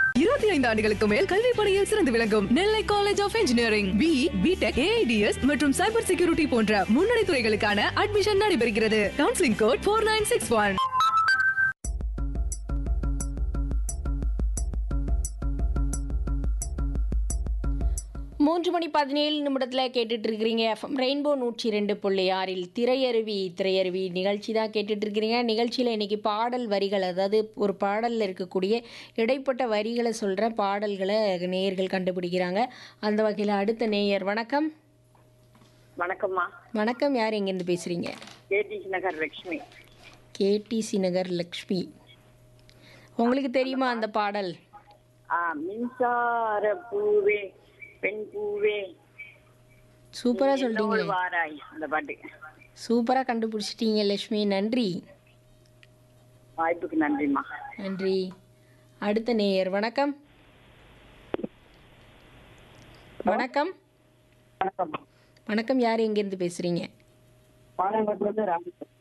இருபத்தி ஐந்து ஆண்டுகளுக்கு மேல் கல்வி பணியில் சிறந்து விளங்கும் Nellai college of engineering B B Tech AIDS மற்றும் சைபர் செக்யூரிட்டி போன்ற முன்னணி துறைகளுக்கான அட்மிஷன் நடைபெறுகிறது counselling code four nine six one மூன்று மணி பதினேழு நிமிடத்தில் கேட்டுட்டு இருக்கிறீங்க எஃப்எம் ரெயின்போ நூற்றி ரெண்டு புள்ளி ஆறில் திரையருவி திரையருவி நிகழ்ச்சி தான் கேட்டுட்டு இருக்கிறீங்க நிகழ்ச்சியில் இன்னைக்கு பாடல் வரிகள் அதாவது ஒரு பாடலில் இருக்கக்கூடிய இடைப்பட்ட வரிகளை சொல்கிற பாடல்களை நேயர்கள் கண்டுபிடிக்கிறாங்க அந்த வகையில் அடுத்த நேயர் வணக்கம் வணக்கம்மா வணக்கம் யார் எங்கேருந்து பேசுகிறீங்க கேடிசி நகர் லட்சுமி கேடிசி நகர் லக்ஷ்மி உங்களுக்கு தெரியுமா அந்த பாடல் ஆ மின்சார பூவே பெண் பூவே சூப்பராக என்னோடு சொல்லிட்டீங்க வாராய் அந்த பாட்டு சூப்பராக கண்டுபிடிச்சிட்டீங்க லக்ஷ்மி நன்றி வாய்ப்புக்கு நன்றிம்மா நன்றி அடுத்த நேயர் வணக்கம் வணக்கம் வணக்கம் வணக்கம் யார் எங்கேருந்து பேசுகிறீங்க பாலங்கோட்டிலிருந்து ராமேஸ்வரம்